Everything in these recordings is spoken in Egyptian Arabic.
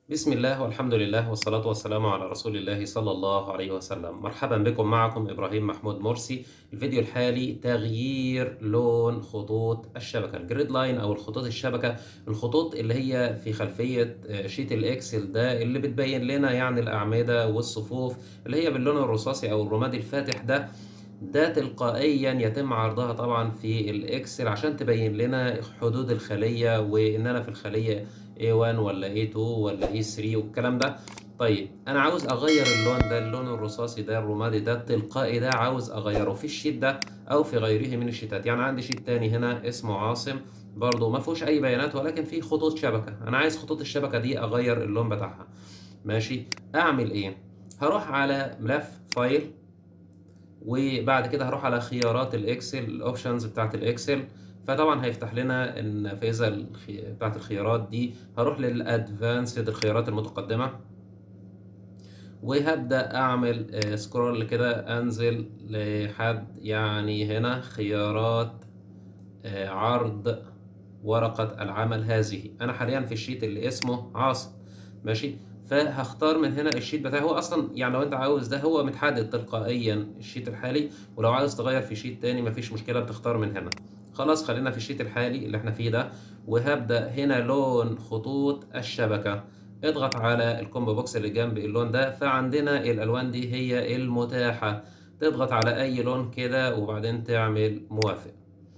بسم الله والحمد لله والصلاة والسلام على رسول الله صلى الله عليه وسلم مرحبا بكم معكم إبراهيم محمود مرسي الفيديو الحالي تغيير لون خطوط الشبكة الجريد لاين أو الخطوط الشبكة الخطوط اللي هي في خلفية شيت الإكسل ده اللي بتبين لنا يعني الأعمدة والصفوف اللي هي باللون الرصاصي أو الرمادي الفاتح ده ده تلقائيا يتم عرضها طبعا في الاكسل عشان تبين لنا حدود الخلية وان انا في الخلية A1 ولا A2 ولا A3 والكلام ده طيب انا عاوز اغير اللون ده اللون الرصاصي ده الرمادي ده التلقائي ده عاوز اغيره في الشيت ده او في غيره من الشيتات يعني عندي شيت تاني هنا اسمه عاصم برضه ما فيهوش اي بيانات ولكن فيه خطوط شبكة انا عايز خطوط الشبكة دي اغير اللون بتاعها ماشي اعمل ايه هروح على ملف فايل وبعد كده هروح على خيارات الاكسل الاوبشنز بتاعت الاكسل فطبعا هيفتح لنا النافذه الخي... بتاعت الخيارات دي هروح للادفانسد الخيارات المتقدمه وهبدا اعمل سكرول كده انزل لحد يعني هنا خيارات عرض ورقه العمل هذه انا حاليا في الشيت اللي اسمه عاصم ماشي فهختار من هنا الشيت بتاعي هو اصلا يعني لو انت عاوز ده هو متحدد تلقائيا الشيت الحالي ولو عاوز تغير في شيت تاني مفيش مشكله بتختار من هنا خلاص خلينا في الشيت الحالي اللي احنا فيه ده وهبدا هنا لون خطوط الشبكه اضغط على الكومبو بوكس اللي جنب اللون ده فعندنا الالوان دي هي المتاحه تضغط على اي لون كده وبعدين تعمل موافق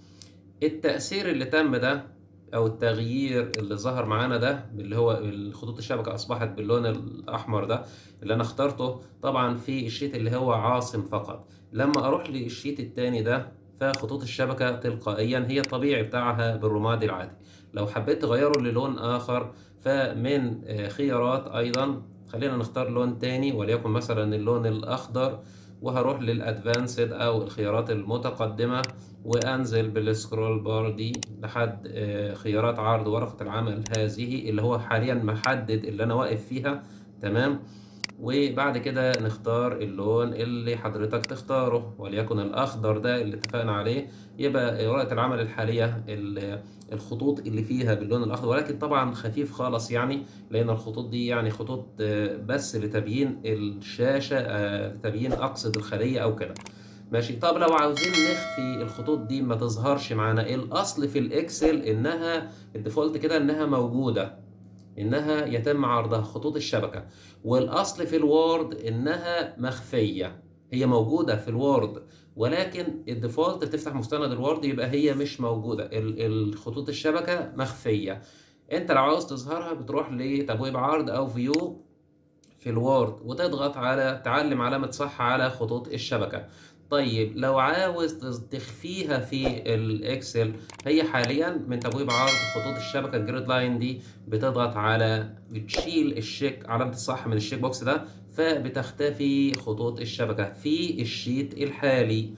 التاثير اللي تم ده او التغيير اللي ظهر معانا ده اللي هو خطوط الشبكه اصبحت باللون الاحمر ده اللي انا اخترته طبعا في الشيت اللي هو عاصم فقط لما اروح للشيت التاني ده فخطوط الشبكه تلقائيا هي الطبيعي بتاعها بالرمادي العادي لو حبيت تغيره للون اخر فمن خيارات ايضا خلينا نختار لون تاني وليكن مثلا اللون الاخضر وهروح للادفانسد او الخيارات المتقدمه وانزل بالسكرول بار دي لحد خيارات عرض ورقه العمل هذه اللي هو حاليا محدد اللي انا واقف فيها تمام وبعد كده نختار اللون اللي حضرتك تختاره وليكن الاخضر ده اللي اتفقنا عليه يبقى ورقه العمل الحاليه الخطوط اللي فيها باللون الاخضر ولكن طبعا خفيف خالص يعني لان الخطوط دي يعني خطوط بس لتبيين الشاشه لتبيين اقصد الخليه او كده ماشي طب لو عاوزين نخفي الخطوط دي ما تظهرش معانا الاصل في الاكسل انها الديفولت كده انها موجوده انها يتم عرضها خطوط الشبكه والاصل في الوورد انها مخفيه هي موجوده في الوورد ولكن الديفولت بتفتح مستند الوورد يبقى هي مش موجوده الخطوط الشبكه مخفيه انت لو عاوز تظهرها بتروح لتبويب عرض او فيو في الوورد وتضغط على تعلم علامه صح على خطوط الشبكه طيب لو عاوز تخفيها في الاكسل هي حاليا من تبويب عرض خطوط الشبكه الجريد لاين دي بتضغط على بتشيل الشيك علامه الصح من الشيك بوكس ده فبتختفي خطوط الشبكه في الشيت الحالي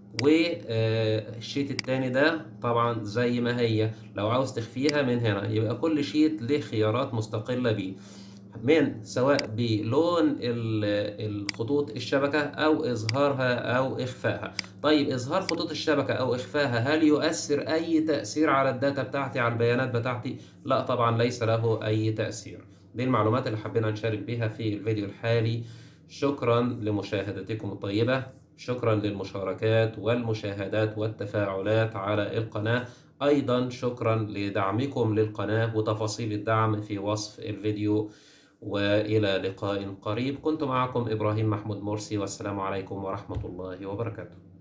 والشيت التاني ده طبعا زي ما هي لو عاوز تخفيها من هنا يبقى كل شيت له خيارات مستقله بيه من سواء بلون الخطوط الشبكة أو إظهارها أو إخفائها طيب إظهار خطوط الشبكة أو إخفائها هل يؤثر أي تأثير على الداتا بتاعتي على البيانات بتاعتي؟ لا طبعا ليس له أي تأثير دي المعلومات اللي حبينا نشارك بها في الفيديو الحالي شكرا لمشاهدتكم الطيبة شكرا للمشاركات والمشاهدات والتفاعلات على القناة أيضا شكرا لدعمكم للقناة وتفاصيل الدعم في وصف الفيديو والى لقاء قريب كنت معكم ابراهيم محمود مرسي والسلام عليكم ورحمه الله وبركاته